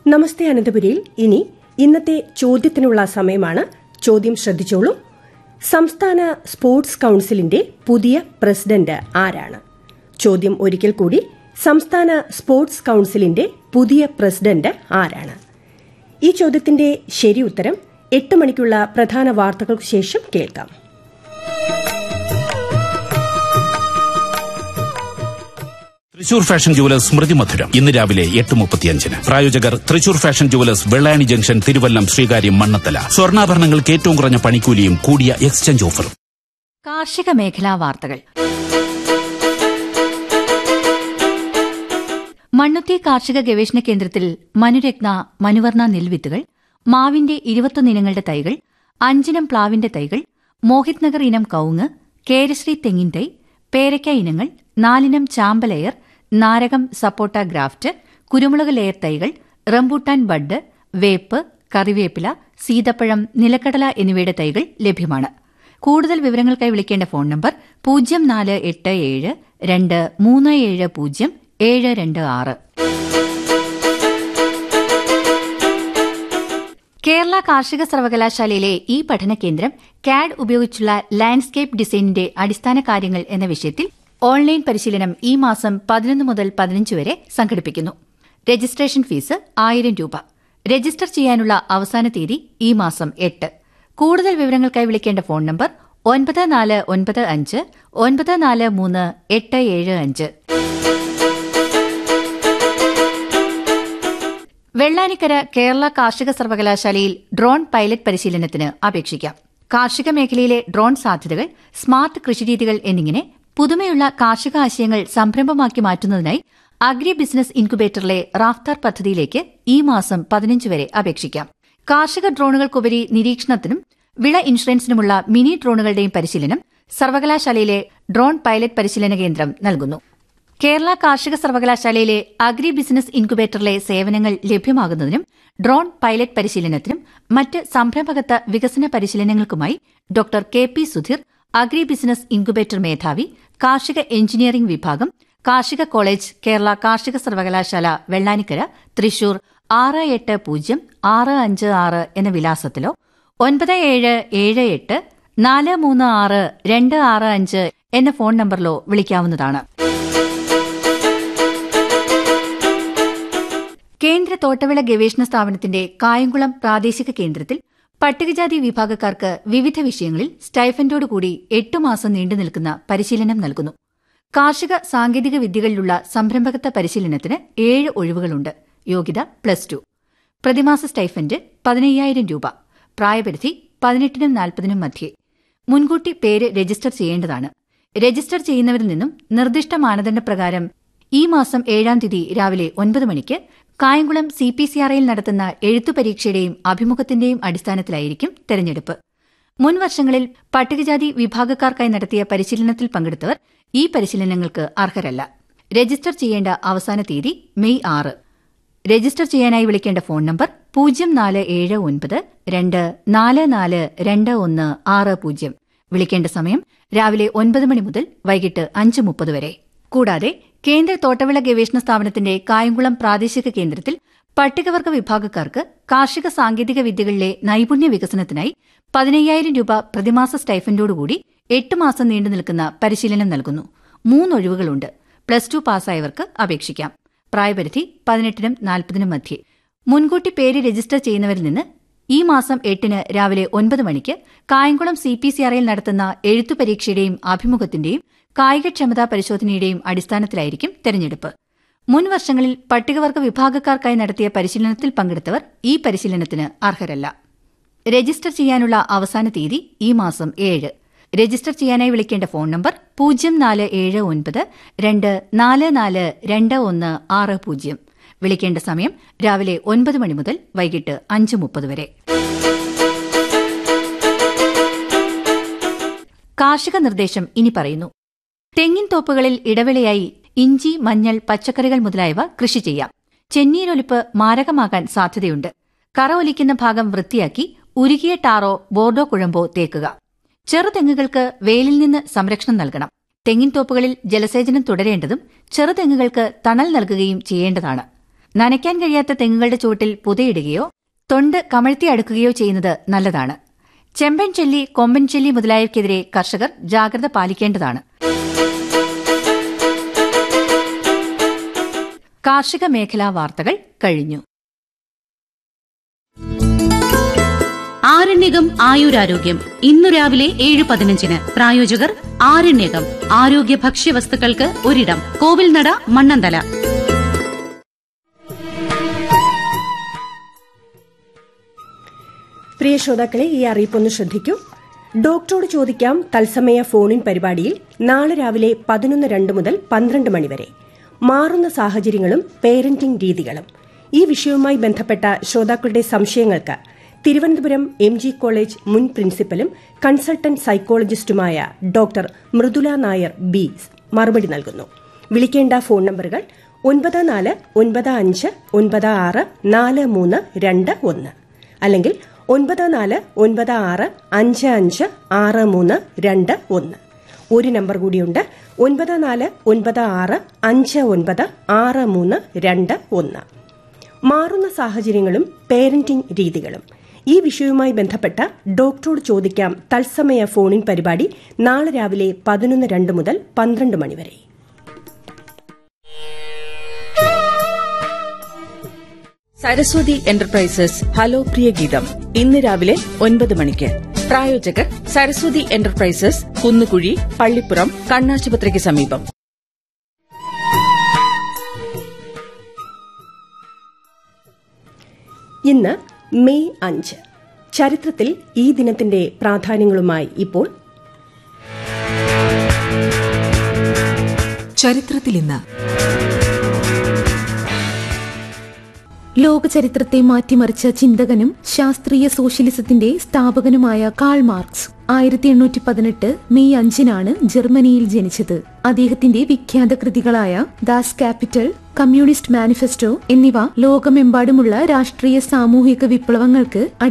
നമസ്തേ അനന്തപുരിയിൽ ഇനി ഇന്നത്തെ ചോദ്യത്തിനുള്ള സമയമാണ് ചോദ്യം ശ്രദ്ധിച്ചോളൂ സംസ്ഥാന സ്പോർട്സ് കൌൺസിലിന്റെ പുതിയ പ്രസിഡന്റ് ആരാണ് ചോദ്യം ഒരിക്കൽ കൂടി സംസ്ഥാന സ്പോർട്സ് കൌൺസിലിന്റെ പുതിയ പ്രസിഡന്റ് ആരാണ് ഈ ചോദ്യത്തിന്റെ ശരി ഉത്തരം എട്ട് മണിക്കുള്ള പ്രധാന വാർത്തകൾക്ക് ശേഷം കേൾക്കാം തൃശൂർ ഫാഷൻ ജുവലേഴ്സ് സ്മൃതി മധുരം ഇന്ന് രാവിലെ എട്ട് മുപ്പത്തിയഞ്ചിന് പ്രായോജകർ Thrissur fashion jewellers Vellayani junction Thiruvallam Sreekaryam Mannanthala സ്വർണ്ണാഭരണങ്ങൾക്ക് ഏറ്റവും കുറഞ്ഞ പണിക്കൂലിയും കൂടിയ എക്സ്ചേഞ്ച് ഓഫറും കാർഷിക മേഖലാ വാർത്തകൾ മണ്ണുത്തി കാർഷിക ഗവേഷണ കേന്ദ്രത്തിൽ മനുരത്ന മനുവർണ നെൽവിത്തുകൾ മാവിന്റെ ഇരുപത്തൊന്ന് ഇനങ്ങളുടെ തൈകൾ അഞ്ചിനം പ്ലാവിന്റെ തൈകൾ മോഹിത് നഗർ ഇനം കവുങ്ങ് കേരശ്രീ തെങ്ങിൻ തൈ പേരയ്ക്ക ഇനങ്ങൾ നാലിനം ചാമ്പലയർ നാരകം സപ്പോട്ട ഗ്രാഫ്റ്റ് കുരുമുളക് ലെയർ തൈകൾ റംബൂട്ടാൻ ബഡ് വേപ്പ് കറിവേപ്പില സീതപ്പഴം നിലക്കടല എന്നിവയുടെ തൈകൾ ലഭ്യമാണ് കൂടുതൽ വിവരങ്ങൾക്കായി വിളിക്കേണ്ട ഫോൺ നമ്പർ പൂജ്യം നാല് എട്ട് ഏഴ് രണ്ട് മൂന്ന് ഏഴ് പൂജ്യം ഏഴ് രണ്ട് ആറ് കേരള കാർഷിക സർവകലാശാലയിലെ ഈ പഠന കേന്ദ്രം കാഡ് ഉപയോഗിച്ചുള്ള ലാൻഡ്സ്കേപ്പ് ഡിസൈനിന്റെ അടിസ്ഥാന കാര്യങ്ങൾ എന്ന വിഷയത്തിൽ ഓൺലൈൻ പരിശീലനം ഈ മാസം പതിനൊന്ന് മുതൽ പതിനഞ്ച് വരെ സംഘടിപ്പിക്കുന്നു രജിസ്ട്രേഷൻ ഫീസ് ആയിരം രൂപ രജിസ്റ്റർ ചെയ്യാനുള്ള അവസാന തീയതി ഈ മാസം എട്ട് കൂടുതൽ വിവരങ്ങൾക്കായി വിളിക്കേണ്ട ഫോൺ നമ്പർ ഒൻപത് നാല് ഒൻപത് അഞ്ച് ഒൻപത് നാല് മൂന്ന് എട്ട് ഏഴ് അഞ്ച് വെള്ളാനിക്കര കേരള കാർഷിക സർവകലാശാലയിൽ ഡ്രോൺ പൈലറ്റ് പരിശീലനത്തിന് അപേക്ഷിക്കാം കാർഷിക മേഖലയിലെ ഡ്രോൺ സാധ്യതകൾ സ്മാർട്ട് കൃഷിരീതികൾ എന്നിങ്ങനെ പുതുമയുള്ള കാർഷിക ആശയങ്ങൾ സംരംഭമാക്കി മാറ്റുന്നതിനായി അഗ്രി ബിസിനസ് ഇൻക്യുബേറ്ററിലെ റാഫ്താർ പദ്ധതിയിലേക്ക് ഈ മാസം പതിനഞ്ച് വരെ അപേക്ഷിക്കാം കാർഷിക ഡ്രോണുകൾക്കുപരി നിരീക്ഷണത്തിനും വിള ഇൻഷുറൻസിനുമുള്ള മിനി ഡ്രോണുകളുടെയും പരിശീലനം സർവകലാശാലയിലെ ഡ്രോൺ പൈലറ്റ് പരിശീലന കേന്ദ്രം നൽകുന്നു കേരള കാർഷിക സർവകലാശാലയിലെ അഗ്രി ബിസിനസ് ഇൻക്യുബേറ്ററിലെ സേവനങ്ങൾ ലഭ്യമാകുന്നതിനും ഡ്രോൺ പൈലറ്റ് പരിശീലനത്തിനും മറ്റ് സംരംഭകത്വ വികസന പരിശീലനങ്ങൾക്കുമായി doctor K P Sudheer agri business incubator മേധാവി കാർഷിക എഞ്ചിനീയറിംഗ് വിഭാഗം കാർഷിക കോളേജ് കേരള കാർഷിക സർവകലാശാല വെള്ളാനിക്കര തൃശൂർ ആറ് എട്ട് പൂജ്യം ആറ് അഞ്ച് ആറ് എന്ന വിലാസത്തിലോ ഒൻപത് ഏഴ് ഏഴ് എട്ട് നാല് മൂന്ന് ആറ് രണ്ട് ആറ് അഞ്ച് എന്ന ഫോൺ നമ്പറിലോ വിളിക്കാവുന്നതാണ് കേന്ദ്ര തോട്ടവിള ഗവേഷണ സ്ഥാപനത്തിന്റെ കായംകുളം പ്രാദേശിക കേന്ദ്രത്തിൽ പട്ടികജാതി വിഭാഗക്കാർക്ക് വിവിധ വിഷയങ്ങളിൽ സ്റ്റൈഫൻഡോടുകൂടി എട്ടു മാസം നീണ്ടുനിൽക്കുന്ന പരിശീലനം നൽകുന്നു കാർഷിക സാങ്കേതിക വിദ്യകളിലുള്ള സംരംഭകത്വ പരിശീലനത്തിന് ഏഴ് ഒഴിവുകളുണ്ട് യോഗ്യത പ്ലസ് ടു പ്രതിമാസ സ്റ്റൈഫൻഡ് പതിനയ്യായിരം രൂപ പ്രായപരിധി പതിനെട്ടിനും നാൽപ്പതിനും മധ്യേ മുൻകൂട്ടി പേര് രജിസ്റ്റർ ചെയ്യേണ്ടതാണ് രജിസ്റ്റർ ചെയ്യുന്നവരിൽ നിന്നും നിർദ്ദിഷ്ട മാനദണ്ഡപ്രകാരം ഈ മാസം ഏഴാം തീയതി രാവിലെ ഒൻപത് മണിക്ക് കായംകുളം സി പി സി ആർഐയിൽ നടത്തുന്ന എഴുത്തു പരീക്ഷയുടെയും അഭിമുഖത്തിന്റെയും അടിസ്ഥാനത്തിലായിരിക്കും തെരഞ്ഞെടുപ്പ് മുൻ വർഷങ്ങളിൽ പട്ടികജാതി വിഭാഗക്കാർക്കായി നടത്തിയ പരിശീലനത്തിൽ പങ്കെടുത്തവർ ഈ പരിശീലനങ്ങൾക്ക് അർഹരല്ല രജിസ്റ്റർ ചെയ്യേണ്ട അവസാന തീയതി മെയ് ആറ് രജിസ്റ്റർ ചെയ്യാനായി വിളിക്കേണ്ട ഫോൺ നമ്പർ പൂജ്യം നാല് ഏഴ് ഒൻപത് രണ്ട് നാല് നാല് രണ്ട് ഒന്ന് ആറ് പൂജ്യം വിളിക്കേണ്ട സമയം രാവിലെ ഒൻപത് മണി മുതൽ വൈകിട്ട് അഞ്ച് മുപ്പത് വരെ കൂടാതെ കേന്ദ്ര തോട്ടവിള ഗവേഷണ സ്ഥാപനത്തിന്റെ കായംകുളം പ്രാദേശിക കേന്ദ്രത്തിൽ പട്ടികവർഗ വിഭാഗക്കാർക്ക് കാർഷിക സാങ്കേതിക വിദ്യകളിലെ നൈപുണ്യ വികസനത്തിനായി പതിനയ്യായിരം രൂപ പ്രതിമാസ സ്റ്റൈഫൻഡോടുകൂടി എട്ട് മാസം നീണ്ടുനിൽക്കുന്ന പരിശീലനം നൽകുന്നു മൂന്നൊഴിവുകളുണ്ട് പ്ലസ് ടു പാസ്സായവർക്ക് അപേക്ഷിക്കാം പ്രായപരിധി പതിനെട്ടിനും നാൽപ്പതിനും മധ്യേ മുൻകൂട്ടി പേര് രജിസ്റ്റർ ചെയ്യുന്നവരിൽ നിന്ന് ഈ മാസം എട്ടിന് രാവിലെ ഒൻപത് മണിക്ക് കായംകുളം സി പി സി ആർഐയിൽ നടത്തുന്ന എഴുത്തു പരീക്ഷയുടെയും അഭിമുഖത്തിന്റെയും കായികക്ഷമതാ പരിശോധനയുടെയും അടിസ്ഥാനത്തിലായിരിക്കും തെരഞ്ഞെടുപ്പ് മുൻ വർഷങ്ങളിൽ പട്ടികവർഗ വിഭാഗക്കാർക്കായി നടത്തിയ പരിശീലനത്തിൽ പങ്കെടുത്തവർ ഈ പരിശീലനത്തിന് അർഹരല്ല രജിസ്റ്റർ ചെയ്യാനുള്ള അവസാന തീയതി ഈ മാസം ഏഴ് രജിസ്റ്റർ ചെയ്യാനായി വിളിക്കേണ്ട ഫോൺ നമ്പർ പൂജ്യം നാല് ഏഴ് ഒൻപത് രണ്ട് നാല് നാല് രണ്ട് ഒന്ന് ആറ് പൂജ്യം വിളിക്കേണ്ട സമയം രാവിലെ ഒൻപത് മണി മുതൽ വൈകിട്ട് അഞ്ച് മുപ്പത് വരെ കാർഷിക നിർദ്ദേശം ഇനി പറയുന്നു തെങ്ങിൻ തോപ്പുകളിൽ ഇടവേളയായി ഇഞ്ചി മഞ്ഞൾ പച്ചക്കറികൾ മുതലായവ കൃഷി ചെയ്യാം ചെന്നീരൊലിപ്പ് മാരകമാകാൻ സാധ്യതയുണ്ട് കറ ഒലിക്കുന്ന ഭാഗം വൃത്തിയാക്കി ഉരുകിയ ടാറോ ബോർഡോ കുഴമ്പോ തേക്കുക ചെറുതെങ്ങുകൾക്ക് വെയിലിൽ നിന്ന് സംരക്ഷണം നൽകണം തെങ്ങിൻ തോപ്പുകളിൽ ജലസേചനം തുടരേണ്ടതും ചെറുതെങ്ങുകൾക്ക് തണൽ നൽകുകയും ചെയ്യേണ്ടതാണ് നനയ്ക്കാൻ കഴിയാത്ത തെങ്ങുകളുടെ ചുവട്ടിൽ പുതയിടുകയോ തൊണ്ട് കമഴ്ത്തി അടുക്കുകയോ ചെയ്യുന്നത് നല്ലതാണ് ചെമ്പൻ ചെല്ലി കൊമ്പൻ ചെല്ലി മുതലായവയ്ക്കെതിരെ കർഷകർ ജാഗ്രത പാലിക്കേണ്ടതാണ് കാർഷിക മേഖലാ വാർത്തകൾ കഴിഞ്ഞു ആരണ്യകം ആയുരാരോഗ്യം ഇന്നു രാവിലെ ഏഴ് പതിനഞ്ചിന് പ്രായോജകർ ആരണ്യകം ആരോഗ്യ ഭക്ഷ്യവസ്തുക്കൾക്ക് ഒരിടം കോവിൽനട മണ്ണന്തല പ്രിയ ശ്രോതാക്കളെ ഈ അറിയിപ്പൊന്ന് ശ്രദ്ധിക്കൂ ഡോക്ടറോട് ചോദിക്കാം തത്സമയ ഫോണിൻ പരിപാടിയിൽ നാളെ രാവിലെ പതിനൊന്ന് രണ്ട് മുതൽ പന്ത്രണ്ട് മണിവരെ മാറുന്ന സാഹചര്യങ്ങളും പേരന്റിംഗ് രീതികളും ഈ വിഷയവുമായി ബന്ധപ്പെട്ട ശ്രോതാക്കളുടെ സംശയങ്ങൾക്ക് തിരുവനന്തപുരം എം ജി കോളേജ് മുൻ പ്രിൻസിപ്പലും കൺസൾട്ടന്റ് സൈക്കോളജിസ്റ്റുമായ ഡോക്ടർ മൃദുല നായർ ബി മറുപടി നൽകുന്നു വിളിക്കേണ്ട ഫോൺ നമ്പറുകൾ ഒൻപത് നാല് ഒൻപത് അഞ്ച് ഒൻപത് ആറ് നാല് മൂന്ന് രണ്ട് ഒന്ന് അല്ലെങ്കിൽ ഒൻപത് നാല് ഒൻപത് ആറ് അഞ്ച് അഞ്ച് ആറ് മൂന്ന് രണ്ട് ഒന്ന് ഒരു നമ്പർ കൂടിയുണ്ട് ഒൻപത് നാല് ഒൻപത് ആറ് അഞ്ച് ഒൻപത് ആറ് മൂന്ന് രണ്ട് ഒന്ന് മാറുന്ന സാഹചര്യങ്ങളും പേരന്റിംഗ് രീതികളും ഈ വിഷയവുമായി ബന്ധപ്പെട്ട ഡോക്ടറോട് ചോദിക്കാം തത്സമയ ഫോണിൻ പരിപാടി നാളെ രാവിലെ പതിനൊന്ന് രണ്ട് മുതൽ പന്ത്രണ്ട് മണിവരെ സരസ്വതി എന്റർപ്രൈസസ് ഹലോ പ്രിയ ഗീതം ഇന്ന് രാവിലെ ഒൻപത് മണിക്ക് പ്രായോജകർ സരസ്വതി എന്റർപ്രൈസസ് കുന്നുകുഴി പള്ളിപ്പുറം കണ്ണാശുപത്രിക്ക് സമീപം ഇന്ന് മെയ് അഞ്ച് ചരിത്രത്തിൽ ഈ ദിനത്തിന്റെ പ്രാധാന്യങ്ങളുമായി ഇപ്പോൾ ചരിത്രത്തിൽ ഇന്ന് ലോക ചരിത്രത്തെ മാറ്റിമറിച്ച ചിന്തകനും ശാസ്ത്രീയ സോഷ്യലിസത്തിന്റെ സ്ഥാപകനുമായ കാൾ മാർക്സ് ആയിരത്തി എണ്ണൂറ്റി പതിനെട്ട് മെയ് അഞ്ചിനാണ് ജർമ്മനിയിൽ ജനിച്ചത് അദ്ദേഹത്തിന്റെ വിഖ്യാത കൃതികളായ ദാസ് ക്യാപിറ്റൽ കമ്മ്യൂണിസ്റ്റ് മാനിഫെസ്റ്റോ എന്നിവ ലോകമെമ്പാടുമുള്ള രാഷ്ട്രീയ സാമൂഹിക വിപ്ലവങ്ങൾക്ക്